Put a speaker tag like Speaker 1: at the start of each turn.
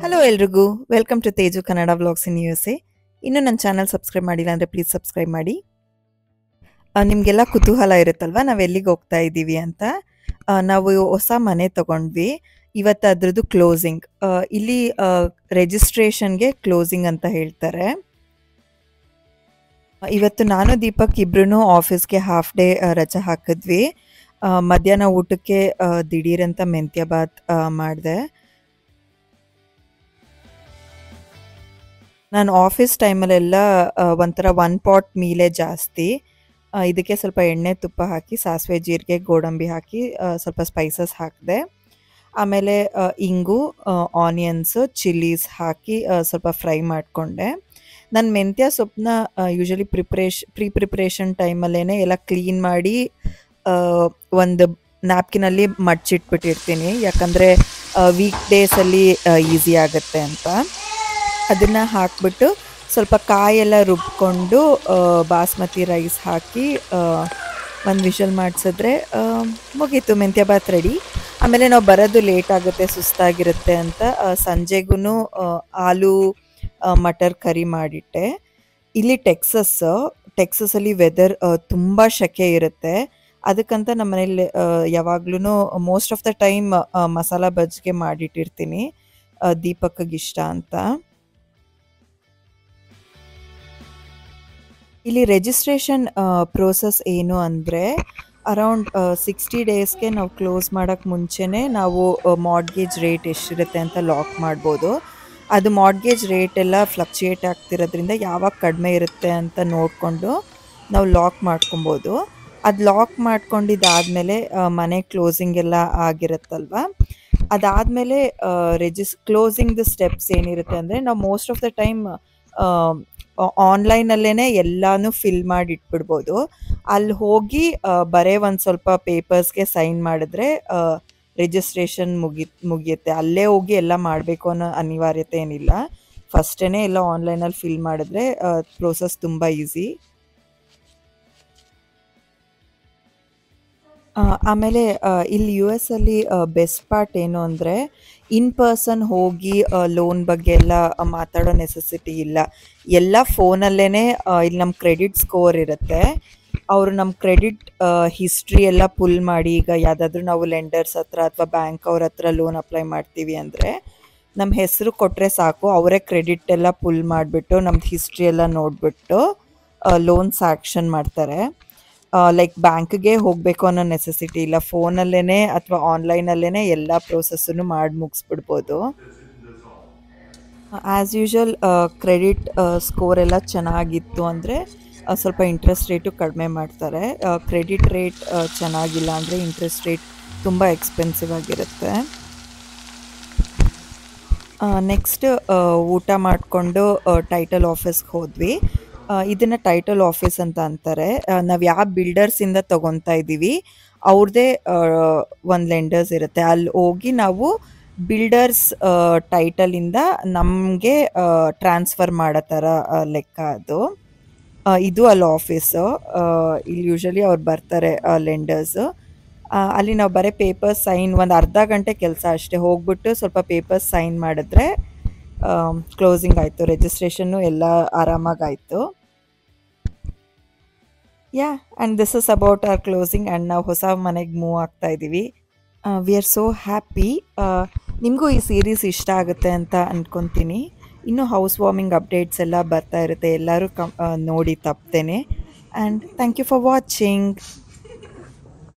Speaker 1: hello ಎಲ್ರಿಗೂ welcome to Teju Kannada vlogs in U S A ಇನ್ನೂ ನನ್ನ ಚಾನಲ್ ಸಬ್ಸ್ಕ್ರೈಬ್ ಮಾಡಿಲ್ಲ ಅಂದರೆ ಪ್ಲೀಸ್ ಸಬ್ಸ್ಕ್ರೈಬ್ ಮಾಡಿ ಆ, ನಿಮಗೆಲ್ಲ ಕುತೂಹಲ ಇರುತ್ತಲ್ವಾ ನಾವು ಎಲ್ಲಿಗೆ ಹೋಗ್ತಾ ಇದ್ದೀವಿ ಅಂತ ಆ, ನಾವು ಹೊಸ ಮನೆ ತಗೊಂಡ್ವಿ ಇವತ್ತು ಅದ್ರದ್ದು ಕ್ಲೋಸಿಂಗ್ ಇಲ್ಲಿ ರಿಜಿಸ್ಟ್ರೇಷನ್ಗೆ ಕ್ಲೋಸಿಂಗ್ ಅಂತ ಹೇಳ್ತಾರೆ ಆ, ಇವತ್ತು ನಾನು ದೀಪಕ್ ಇಬ್ರು ಆಫೀಸ್ಗೆ ಹಾಫ್ ಡೇ ರಜೆ ಹಾಕಿದ್ವಿ ಆ, ಮಧ್ಯಾಹ್ನ ಊಟಕ್ಕೆ ಆ, ದಿಢೀರಂತ ಮೆಂತ್ಯ ಬಾತ್ ಮಾಡಿದೆ ನಾನು ಆಫೀಸ್ ಟೈಮಲ್ಲೆಲ್ಲ ಆ, ಒಂಥರ ಒನ್ ಪಾಟ್ ಮೀಲೇ ಜಾಸ್ತಿ ಆ, ಇದಕ್ಕೆ ಸ್ವಲ್ಪ ಎಣ್ಣೆ ತುಪ್ಪ ಹಾಕಿ ಸಾಸಿವೆ ಜೀರಿಗೆ ಗೋಡಂಬಿ ಹಾಕಿ ಆ, ಸ್ವಲ್ಪ ಸ್ಪೈಸಸ್ ಹಾಕಿದೆ ಆಮೇಲೆ ಆ, ಇಂಗು ಆನಿಯನ್ಸ್ ಚಿಲ್ಲೀಸ್ ಹಾಕಿ ಆ, ಸ್ವಲ್ಪ ಫ್ರೈ ಮಾಡಿಕೊಂಡೆ ನಾನು ಮೆಂತ್ಯ ಸೊಪ್ಪನ್ನ ಯೂಶಲಿ ಪ್ರಿಪ್ರೇಷ್ ಪ್ರೀ ಪ್ರಿಪ್ರೇಷನ್ ಟೈಮಲ್ಲೇ ಎಲ್ಲ ಕ್ಲೀನ್ ಮಾಡಿ ಆ, ಒಂದು ನ್ಯಾಪ್ಕಿನಲ್ಲಿ ಮಡ್ಚಿಟ್ಬಿಟ್ಟಿರ್ತೀನಿ ಯಾಕಂದರೆ ವೀಕ್ ಡೇಸಲ್ಲಿ ಈಸಿ ಆಗುತ್ತೆ ಅಂತ ಅದನ್ನು ಹಾಕ್ಬಿಟ್ಟು ಸ್ವಲ್ಪ ಕಾಯೆಲ್ಲ ರುಬ್ಕೊಂಡು ಆ, ಬಾಸ್ಮತಿ ರೈಸ್ ಹಾಕಿ ಒಂದು ವಿಷಲ್ ಮಾಡಿಸಿದ್ರೆ ಮುಗೀತು ಮೆಂತ್ಯ ಬಾತ್ ರೆಡಿ ಆಮೇಲೆ ನಾವು ಬರೋದು ಲೇಟ್ ಆಗುತ್ತೆ ಸುಸ್ತಾಗಿರುತ್ತೆ ಅಂತ ಸಂಜೆಗೂ ಆಲೂ ಆ, ಮಟರ್ ಕರಿ ಮಾಡಿಟ್ಟೆ ಇಲ್ಲಿ ಟೆಕ್ಸಸ್ ಟೆಕ್ಸಸಲ್ಲಿ ವೆದರ್ ತುಂಬ ಶೆಕೆ ಇರುತ್ತೆ ಅದಕ್ಕಂತ ನಮ್ಮ ಮನೇಲಿ ಯಾವಾಗ್ಲೂ most of the time masala ಬಜ್ಜಿಗೆ ಮಾಡಿಟ್ಟಿರ್ತೀನಿ ಆ, ದೀಪಕ್ಗೆ ಇಷ್ಟ ಅಂತ ಇಲ್ಲಿ ರಿಜಿಸ್ಟ್ರೇಷನ್ ಪ್ರೋಸೆಸ್ ಏನು ಅಂದರೆ ಅರೌಂಡ್ ಸಿಕ್ಸ್ಟಿ ಡೇಸ್ಗೆ ನಾವು ಕ್ಲೋಸ್ ಮಾಡೋಕ್ಕೆ ಮುಂಚೆನೇ ನಾವು ಮಾರ್ಗೇಜ್ ರೇಟ್ ಎಷ್ಟಿರುತ್ತೆ ಅಂತ ಲಾಕ್ ಮಾಡ್ಬೋದು ಅದು ಮಾರ್ಗೇಜ್ ರೇಟ್ ಎಲ್ಲ ಫ್ಲಕ್ಚುಯೇಟ್ ಆಗ್ತಿರೋದ್ರಿಂದ ಯಾವಾಗ ಕಡಿಮೆ ಇರುತ್ತೆ ಅಂತ ನೋಡಿಕೊಂಡು ನಾವು ಲಾಕ್ ಮಾಡ್ಕೊಬೋದು ಅದು ಲಾಕ್ ಮಾಡ್ಕೊಂಡಿದ್ದಾದಮೇಲೆ ಮನೆ ಕ್ಲೋಸಿಂಗ್ ಎಲ್ಲ ಆಗಿರುತ್ತಲ್ವ ಅದಾದಮೇಲೆ ರಿಜಿಸ್ ಕ್ಲೋಸಿಂಗ್ದು ಸ್ಟೆಪ್ಸ್ ಏನಿರುತ್ತೆ ಅಂದರೆ ನಾವು ಮೋಸ್ಟ್ ಆಫ್ ದ ಟೈಮ್ ಆನ್ಲೈನಲ್ಲೇ ಎಲ್ಲಾನು ಫಿಲ್ ಮಾಡಿ ಇಟ್ಬಿಡ್ಬೋದು ಅಲ್ಲಿ ಹೋಗಿ ಆ, ಬರೇ ಒಂದು ಸ್ವಲ್ಪ ಪೇಪರ್ಸ್ಗೆ ಸೈನ್ ಮಾಡಿದ್ರೆ ರಿಜಿಸ್ಟ್ರೇಷನ್ ಮುಗಿ ಮುಗಿಯುತ್ತೆ ಅಲ್ಲೇ ಹೋಗಿ ಎಲ್ಲ ಮಾಡಬೇಕು ಅನ್ನೋ ಅನಿವಾರ್ಯತೆ ಏನಿಲ್ಲ ಫಸ್ಟೇ ಎಲ್ಲ ಆನ್ಲೈನಲ್ಲಿ ಫಿಲ್ ಮಾಡಿದ್ರೆ ಪ್ರೋಸೆಸ್ ತುಂಬ ಈಸಿ ಆಮೇಲೆ ಆ, ಇಲ್ಲಿ ಯು ಎಸ್ ಅಲ್ಲಿ ಬೆಸ್ಟ್ ಪಾರ್ಟ್ ಏನು ಅಂದರೆ ಇನ್ ಪರ್ಸನ್ ಹೋಗಿ ಲೋನ್ ಬಗ್ಗೆ ಎಲ್ಲ ಆ, ಮಾತಾಡೋ ನೆಸೆಸಿಟಿ ಇಲ್ಲ ಎಲ್ಲ ಫೋನಲ್ಲೇ ಇಲ್ಲಿ ನಮ್ಮ ಕ್ರೆಡಿಟ್ ಸ್ಕೋರ್ ಇರುತ್ತೆ ಅವರು ನಮ್ಮ ಕ್ರೆಡಿಟ್ ಹಿಸ್ಟ್ರಿ ಎಲ್ಲ ಪುಲ್ ಮಾಡಿ ಈಗ ಯಾವುದಾದ್ರೂ ನಾವು ಲೆಂಡರ್ಸ್ ಹತ್ರ ಅಥವಾ ಬ್ಯಾಂಕ್ ಅವ್ರ ಹತ್ರ ಲೋನ್ ಅಪ್ಲೈ ಮಾಡ್ತೀವಿ ಅಂದರೆ ನಮ್ಮ ಹೆಸರು ಕೊಟ್ಟರೆ ಸಾಕು ಅವರೇ ಕ್ರೆಡಿಟ್ ಎಲ್ಲ ಪುಲ್ ಮಾಡಿಬಿಟ್ಟು ನಮ್ದು ಹಿಸ್ಟ್ರಿ ಎಲ್ಲ ನೋಡಿಬಿಟ್ಟು ಲೋನ್ ಸ್ಯಾಕ್ಷನ್ ಮಾಡ್ತಾರೆ ಲೈಕ್ ಬ್ಯಾಂಕ್ಗೆ ಹೋಗಬೇಕು ಅನ್ನೋ ನೆಸೆಸಿಟಿ ಇಲ್ಲ ಫೋನಲ್ಲೇ ಅಥವಾ ಆನ್ಲೈನಲ್ಲೇ ಎಲ್ಲ ಪ್ರೋಸೆಸ್ಸನ್ನು ಮಾಡಿ ಮುಗಿಸ್ಬಿಡ್ಬೋದು ಆ್ಯಸ್ ಯೂಶುವಲ್ ಕ್ರೆಡಿಟ್ ಸ್ಕೋರ್ ಎಲ್ಲ ಚೆನ್ನಾಗಿತ್ತು ಅಂದರೆ ಸ್ವಲ್ಪ ಇಂಟ್ರೆಸ್ಟ್ ರೇಟು ಕಡಿಮೆ ಮಾಡ್ತಾರೆ ಕ್ರೆಡಿಟ್ ರೇಟ್ ಚೆನ್ನಾಗಿಲ್ಲ ಅಂದರೆ ಇಂಟ್ರೆಸ್ಟ್ ರೇಟ್ ತುಂಬ ಎಕ್ಸ್ಪೆನ್ಸಿವ್ ಆಗಿರುತ್ತೆ ನೆಕ್ಸ್ಟ್ ಊಟ ಮಾಡಿಕೊಂಡು ಟೈಟಲ್ ಆಫೀಸ್ಗೆ ಹೋದ್ವಿ ಇದನ್ನು ಟೈಟಲ್ ಆಫೀಸ್ ಅಂತ ಅಂತಾರೆ ನಾವು ಯಾವ ಬಿಲ್ಡರ್ಸಿಂದ ತೊಗೊತಾ ಇದ್ದೀವಿ ಅವ್ರದ್ದೇ ಒಂದು ಲೆಂಡರ್ಸ್ ಇರುತ್ತೆ ಅಲ್ಲಿ ಹೋಗಿ ನಾವು ಬಿಲ್ಡರ್ಸ್ ಟೈಟಲಿಂದ ನಮಗೆ ಟ್ರಾನ್ಸ್ಫರ್ ಮಾಡೋ ಥರ ಆ, ಲೆಕ್ಕ ಅದು ಆ, ಇದು ಅಲ್ಲಿ ಆಫೀಸು ಇಲ್ಲಿ ಯೂಶಲಿ ಅವ್ರು ಬರ್ತಾರೆ ಲೆಂಡರ್ಸು ಅಲ್ಲಿ ನಾವು ಬರೀ ಪೇಪರ್ಸ್ ಸೈನ್ ಒಂದು ಅರ್ಧ ಗಂಟೆ ಕೆಲಸ ಅಷ್ಟೇ ಹೋಗ್ಬಿಟ್ಟು ಸ್ವಲ್ಪ ಪೇಪರ್ಸ್ ಸೈನ್ ಮಾಡಿದ್ರೆ ಕ್ಲೋಸಿಂಗ್ ಆಯಿತು ರಿಜಿಸ್ಟ್ರೇಷನ್ನು ಎಲ್ಲ ಆರಾಮಾಗಾಯಿತು yeah and this is about our closing and ನಾವು ಹೊಸ ಮನೆಗೆ ಮೂವ್ ಆಗ್ತಾ ಇದ್ದೀವಿ ವಿ ಆರ್ ಸೋ ಹ್ಯಾಪಿ ನಿಮಗೂ ಈ ಸೀರೀಸ್ ಇಷ್ಟ ಆಗುತ್ತೆ ಅಂತ ಅಂದ್ಕೊತೀನಿ ಇನ್ನೂ ಹೌಸ್ ವಾರ್ಮಿಂಗ್ ಅಪ್ಡೇಟ್ಸ್ ಎಲ್ಲ ಬರ್ತಾ ಇರುತ್ತೆ ಎಲ್ಲರೂ ಕಮ್ ಆ, ನೋಡಿ ತಪ್ಪದೇನೆ and thank you for watching